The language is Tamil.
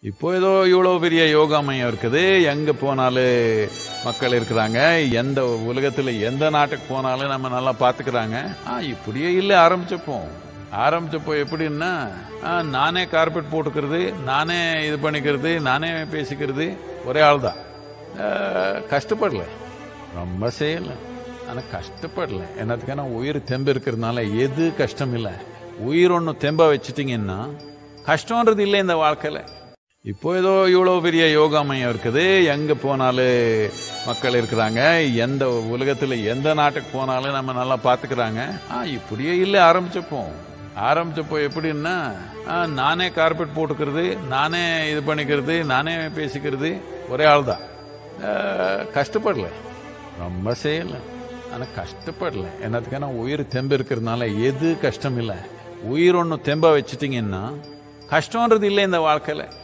இப்போ ஏதோ இவ்வளோ பெரிய யோகா மையம் இருக்குது எங்க போனாலும் மக்கள் இருக்கிறாங்க எந்த உலகத்துல எந்த நாட்டுக்கு போனாலும் நம்ம நல்லா பாத்துக்கிறாங்க ஆ இப்படியே இல்லை ஆரம்பிச்சப்போ ஆரம்பிச்சப்போ எப்படின்னா ஆ, நானே கார்பெட் போட்டுக்கிறது நானே இது பண்ணிக்கிறது நானே பேசிக்கிறது ஒரே ஆள் தான் கஷ்டப்படல ரொம்ப செய்யல ஆனா கஷ்டப்படல என்னத்துக்கான உயிர் தெம்பு இருக்கிறதுனால எது கஷ்டம் இல்லை உயிர் ஒன்று தெம்ப வச்சுட்டீங்கன்னா கஷ்டம்ன்றது இல்லை இந்த வாழ்க்கையில இப்போ ஏதோ இவ்வளோ பெரிய யோகா மையம் இருக்குது எங்க போனாலும் மக்கள் இருக்கிறாங்க எந்த உலகத்துல எந்த நாட்டுக்கு போனாலும் நம்ம நல்லா பாத்துக்கிறாங்க ஆ இப்படியே இல்லை ஆரம்பிச்சப்போ ஆரம்பிச்சப்போ எப்படின்னா ஆ, நானே கார்பெட் போட்டுக்கிறது நானே இது பண்ணிக்கிறது நானே பேசிக்கிறது ஒரே ஆள் தான் கஷ்டப்படல ரொம்ப செய்யல ஆனா கஷ்டப்படல என்னத்துக்கான உயிர் தெம்பு இருக்கிறதுனால எது கஷ்டம் இல்லை உயிர் ஒன்று தெம்ப வச்சுட்டீங்கன்னா கஷ்டம்ன்றது இல்லை இந்த வாழ்க்கையில